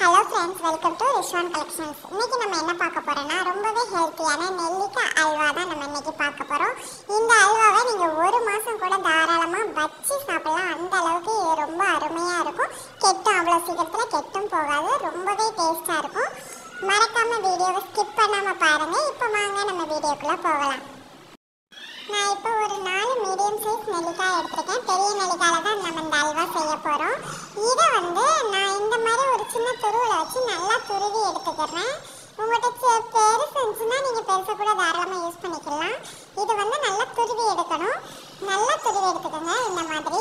hello friends welcome to Rizwan collections இன்னைக்கு நம்ம என்ன பார்க்க போறோம்னா ரொம்பவே ஹெல்த்தியான நெல்லிக்காய் அல்வா தான் நம்ம இன்னைக்கு பார்க்க போறோம் இந்த அல்வாவை நீங்க ஒரு மாசம் கூட தாராளமா வச்சு சாப்பிடலாம் அந்த அளவுக்கு இது ரொம்ப அருமையா இருக்கும் கெட்டும் அவ்வளோ சீக்கிரத்துல கெட்டும் போகாது ரொம்பவே டேஸ்டா இருக்கும் மறக்காம வீடியோவை ஸ்கிப் பண்ணாம பாருங்க இப்போ வாங்க நம்ம வீடியோக்குள்ள போகலாம் நான் இப்போ ஒரு நாலு மீடியம் சைஸ் நெல்லிக்காய் எடுத்திருக்கேன் பெரிய நெல்லிக்காயில தான் நம்ம இந்த அல்வா செய்ய போகிறோம் இதை வந்து நான் இந்த மாதிரி ஒரு சின்ன துருவில் வச்சு நல்லா துருவி எடுத்துக்கிறேன் உங்கள்கிட்ட பெருசு இருந்துச்சுன்னா நீங்கள் பெருசை கூட தாராளமாக யூஸ் பண்ணிக்கலாம் இது வந்து நல்லா துருவி எடுக்கணும் நல்லா துருவி எடுத்துக்கோங்க இந்த மாதிரி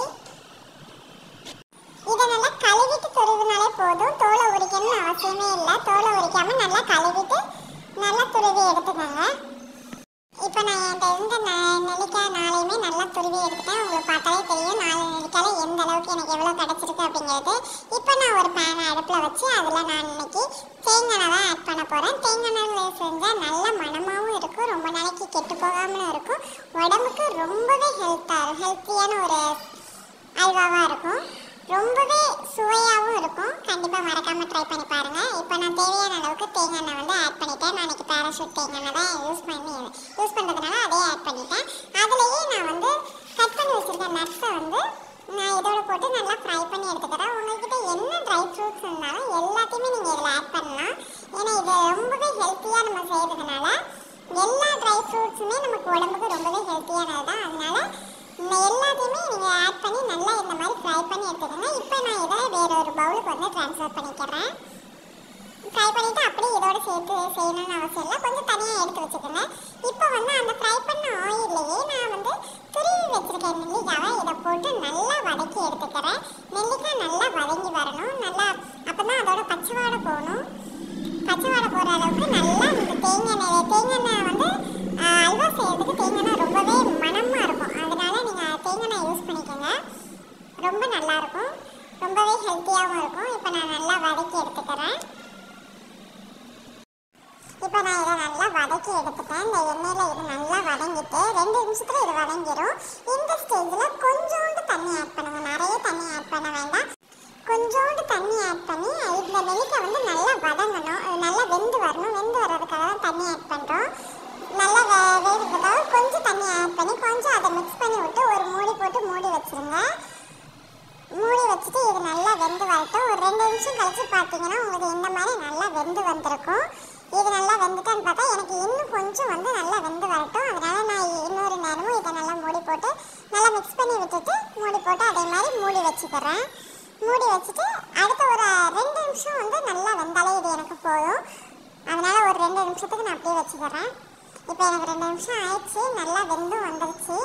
இதை நல்லா கழுவிட்டு துருவினாலே போதும் தோலை உரிக்கணும்னு அவசியமே இல்லை தோலை உரிக்காமல் நல்லா கழுவிட்டு நல்லா துருவி எடுத்துக்கோங்க இப்போ நான் என்கிட்ட இருந்த ந- நெல்லிக்காய் நாளையுமே நல்லா துருவி எடுத்துட்டேன் உங்களுக்கு பார்த்தாலே தெரியும் நாலு நெல்லிக்காயில் எந்த அளவுக்கு எனக்கு எவ்வளோ கிடச்சிருக்கு அப்படிங்கிறது இப்போ நான் ஒரு பேனை அடுப்பில் வச்சு அதில் நான் இன்னைக்கு தேங்காய் தான் ஆட் பண்ண போகிறேன் தேங்காய் எண்ணெய் செஞ்சால் நல்ல மணமாகவும் இருக்கும் ரொம்ப நாளைக்கு கெட்டு போகாமலும் இருக்கும் உடம்புக்கு ரொம்பவே ஹெல்த்தாக ஹெல்த்தியான ஒரு அல்வாவாக இருக்கும் ரொம்பவே சுவையாகவும் இருக்கும் கண்டிப்பாக மறக்காமல் ட்ரை பண்ணி பாருங்கள் இப்போ நான் தேவையான அளவுக்கு தேங்காய் எண்ணெய் வந்து ஆட் பண்ணிட்டேன் நான் இன்னைக்கு பேராஷூட் தேங்காய் எண்ணெய் தான் யூஸ் பண்ணி யூஸ் பண்ணுறதுனால அதே ஆட் பண்ணிட்டேன் அதுலேயே நான் வந்து கட் பண்ணி வச்சுருக்க நட்ஸை வந்து நான் இதோட போட்டு நல்லா ஃப்ரை பண்ணி எடுத்துக்கிறேன் உங்கள்கிட்ட என்ன ட்ரை ஃப்ரூட்ஸ் இருந்தாலும் எல்லாத்தையுமே நீங்கள் இதில் ஆட் பண்ணலாம் ஏன்னா இது ரொம்பவே ஹெல்த்தியாக நம்ம செய்கிறதுனால எல்லா ட்ரை ஃப்ரூட்ஸுமே நமக்கு உடம்புக்கு ரொம்பவே ஹெல்த்தியானது தான் அதனால இந்த எல்லாத்தையுமே நீங்கள் ஆட் பண்ணி நல்லா இந்த மாதிரி ஃப்ரை பண்ணி எடுத்துக்கோங்க இப்போ நான் இதை வேற ஒரு பவுலுக்கு வந்து ட்ரான்ஸ்ஃபர் பண்ணிக்கிறேன் ஃப்ரை பண்ணிவிட்டு அப்படியே இதோட சேர்த்து செய்யணும்னு அவசியம் இல்லை கொஞ்சம் தனியாக எடுத்து வச்சுக்கோங்க இப்போ வந்து அந்த ஃப்ரை பண்ண ஆயிலையே நான் வந்து துருவி வச்சிருக்க நெல்லிக்காவை இதை போட்டு நல்லா வதக்கி எடுத்துக்கிறேன் நெல்லிக்காய் நல்லா வதங்கி வரணும் நல்லா அப்போ தான் அதோட பச்சை வாடை போகணும் பச்சை வாடை போகிற அளவுக்கு நல்லா இந்த தேங்காய் எண்ணெய் தேங்காய் எண்ணெய் வந்து ஆஹ், அல்வா செய்யறதுக்கு தேங்காய் எண்ணெய் ரொம்பவே மணமாக இருக்கும் அதனால நீங்கள் தேங்காய் எண்ணெய் யூஸ் பண்ணிக்கோங்க ரொம்ப நல்லா இருக்கும் ரொம்பவே ஹெல்த்தியாகவும் இருக்கும் இப்போ நான் நல்லா வதக்கி எடுத்துக்கிறேன் இப்போ நான் இதை நல்லா வதக்கி எடுத்துட்டேன் இந்த எண்ணெயில் இது நல்லா வதங்கிட்டு ரெண்டு நிமிஷத்தில் இது வதங்கிடும் இந்த ஸ்டேஜில் கொஞ்சோண்டு தண்ணி ஆட் பண்ணுங்க நிறைய தண்ணி ஆட் பண்ண வேண்டாம் கொஞ்சோண்டு தண்ணி ஆட் பண்ணி இந்த நெல்லிக்காய் வந்து நல்லா வதங்கணும் அது நல்லா வெந்து வரணும் வெந்து வர்றதுக்காக தான் தண்ணி ஆட் பண்ணுறோம் நல்லா வே வேகிறதுக்காக கொஞ்சம் தண்ணி ஆட் பண்ணி கொஞ்சம் அதை மிக்ஸ் பண்ணி விட்டு ஒரு மூடி போட்டு மூடி வச்சிருங்க மூடி வச்சுட்டு இது நல்லா வெந்து வரட்டும் ஒரு ரெண்டு நிமிஷம் கழிச்சு பார்த்தீங்கன்னா உங்களுக்கு இந்த மாதிரி நல்லா வெந்து வந்திருக்கும் இது நல்லா வெந்துட்டான்னு பார்த்தா எனக்கு இன்னும் கொஞ்சம் வந்து நல்லா வெந்து வரட்டும் அதனால நான் இன்னொரு நேரமும் இதை நல்லா மூடி போட்டு நல்லா மிக்ஸ் பண்ணி விட்டுட்டு மூடி போட்டு அதே மாதிரி மூடி வச்சுக்கிறேன் மூடி வச்சுட்டு அடுத்த ஒரு ரெண்டு நிமிஷம் வந்து நல்லா வெந்தாலே இது எனக்கு போதும் அதனால ஒரு ரெண்டு நிமிஷத்துக்கு நான் அப்படியே வச்சுக்கிறேன் இப்போ எனக்கு ரெண்டு நிமிஷம் ஆயிடுச்சு நல்லா வெந்தும் வந்துருச்சு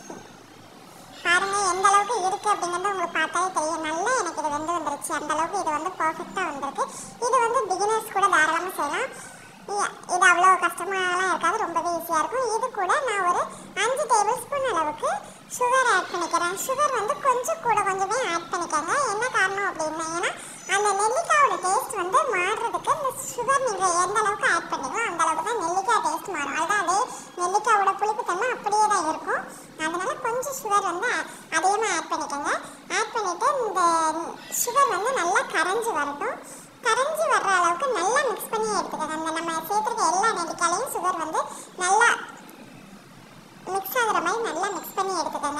பாருங்க எந்த அளவுக்கு இருக்கு அப்படிங்கிறது உங்களுக்கு பார்த்தாலே தெரியும் நல்லா எனக்கு இது வெந்து வந்துருச்சு அந்த அளவுக்கு இது வந்து பர்ஃபெக்டாக வந்திருக்கு இது வந்து பிகினர்ஸ் கூட தாராளமாக செய்யலாம் இ- இது அவ்வளோ கஷ்டமாலாம் இருக்காது ரொம்பவே ஈஸியாக இருக்கும் இது கூட நான் ஒரு அஞ்சு டேபிள் ஸ்பூன் அளவுக்கு சுகர் ஆட் பண்ணிக்கிறேன் சுகர் வந்து கொஞ்சம் கூட கொஞ்சமே ஆட் பண்ணிக்கோங்க என்ன காரணம் அப்படின்னா ஏன்னா அந்த நெல்லிக்காயோட டேஸ்ட் வந்து மாறுறதுக்கு இந்த சுகர் நீங்கள் எந்த அளவுக்கு ஆட் பண்ணீங்களோ அந்த அளவுக்கு தான் நெல்லிக்காய் டேஸ்ட் மாறும் அதுதான் அதே நெல்லிக்காயோட புளிப்புத்தன்மை அப்படியே தான் இருக்கும் அதனால கொஞ்சம் சுகர் வந்து அ- அதிகமாக ஆட் பண்ணிக்கோங்க ஆட் பண்ணிவிட்டு இந்த சுகர் வந்து நல்லா கரைஞ்சி வரட்டும் கரைஞ்சி வர்ற அளவுக்கு நல்லா மிக்ஸ் பண்ணி எடுத்துக்கோங்க அந்த நம்ம சேர்த்துருக்க எல்லா நெல்லிக்காயிலையும் சுகர் வந்து நல்லா மிக்ஸ் ஆகுற மாதிரி நல்லா மிக்ஸ் பண்ணி எடுத்துக்கோங்க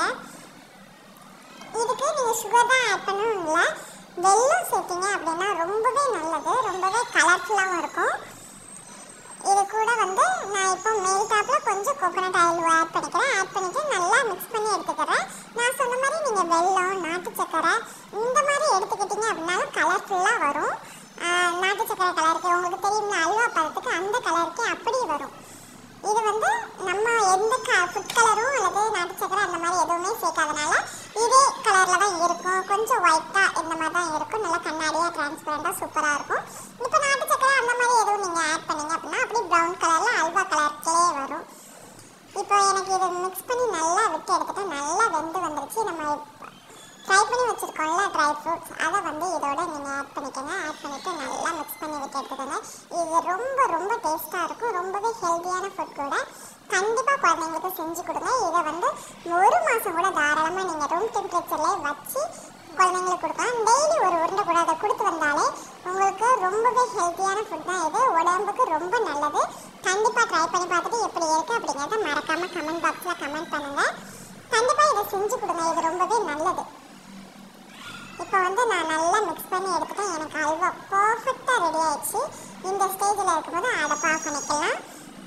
இதுக்கு நீங்கள் சுகர் தான் ஆட் பண்ணணும் இல்லை வெல்லம் சேர்த்தீங்க அப்படின்னா ரொம்பவே நல்லது ரொம்பவே கலர்ஃபுல்லாகவும் இருக்கும் இது கூட வந்து நான் இப்போ மேல் டாப்பில் கொஞ்சம் கோகோனட் ஆயில் ஆட் பண்ணிக்கிறேன் ஆட் பண்ணிட்டு நல்லா மிக்ஸ் பண்ணி எடுத்துக்கிறேன் நான் சொன்ன மாதிரி நீங்கள் வெல்லம் நாட்டு சக்கரை இந்த மாதிரி எடுத்துக்கிட்டீங்க அப்படின்னாலும் கலர்ஃபுல்லாக வரும் ஆஹ் நாட்டு சக்கரை கலருக்கு உங்களுக்கு தெரியும்ல அல்வா பழத்துக்கு அந்த கலருக்கே அப்படி வரும் இது வந்து நம்ம எந்த க ஃபுட் கலரும் அல்லது நாட்டு சக்கரை அந்த மாதிரி எதுவுமே சேர்க்காதனால இதே கலரில் தான் இருக்கும் கொஞ்சம் ஒயிட்டாக இந்த மாதிரி தான் இருக்கும் நல்லா கண்ணாடியாக டிரான்ஸ்பரண்டாக சூப்பராக இருக்கும் இப்போ நாட்டு சக்கரை அந்த மாதிரி எதுவும் நீங்கள் ஆட் பண்ணீங்க அப்படின்னா அப்படியே ப்ரௌன் கலரில் அல்வா கலர்க்கே வரும் இப்போ எனக்கு இதை மிக்ஸ் பண்ணி நல்லா விட்டு எடுத்துட்டு நல்லா வெந்து வந்துருச்சு நம்ம ஃப்ரை பண்ணி வச்சுருக்கோம்ல ட்ரை ஃப்ரூட்ஸ் அதை வந்து இதோட நீங்கள் ஆட் பண்ணிக்கோங்க ஆட் பண்ணிவிட்டு நல்லா மிக்ஸ் பண்ணி விட்டு எடுத்துக்கோங்க இது ரொம்ப ரொம்ப டேஸ்ட்டாக இருக்கும் ரொம்பவே ஹெல்த்தியான ஃபுட் கூட கண்டிப்பாக குழந்தைங்களுக்கு செஞ்சு கொடுங்க இதை வந்து ஒரு மாதம் கூட தாராளமாக நீங்கள் ரூம் டெம்பரேச்சர்லேயே வச்சு குழந்தைங்களுக்கு கொடுக்கலாம் டெய்லி ஒரு உருண்டை கூட அதை கொடுத்து வந்தாலே உங்களுக்கு உடம்புக்கு ரொம்பவே ஹெல்த்தியான ஃபுட் தான் இது உடம்புக்கு ரொம்ப நல்லது கண்டிப்பாக ட்ரை பண்ணி பார்த்துட்டு எப்படி இருக்கு அப்படிங்கிறத மறக்காம கமெண்ட் பாக்ஸில் கமெண்ட் பண்ணுங்க கண்டிப்பாக இதை செஞ்சு கொடுங்க இது ரொம்பவே நல்லது இப்போ வந்து நான் நல்லா மிக்ஸ் பண்ணி எடுத்துட்டேன் எனக்கு அல்வா பர்ஃபெக்டாக ரெடி ஆயிடுச்சு இந்த ஸ்டேஜில் இருக்கும்போது அடப்பா பண்ணிக்கலாம்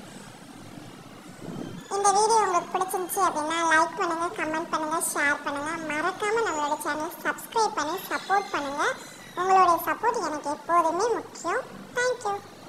இந்த வீடியோ உங்களுக்கு பிடிச்சிருந்துச்சு அப்படின்னா லைக் பண்ணுங்க கமெண்ட் பண்ணுங்க ஷேர் பண்ணுங்க மறக்காம நம்மளோட சேனல் சப்ஸ்கிரைப் பண்ணி சப்போர்ட் பண்ணுங்க உங்களுடைய சப்போர்ட் எனக்கு எப்போதுமே முக்கியம் தேங்க்யூ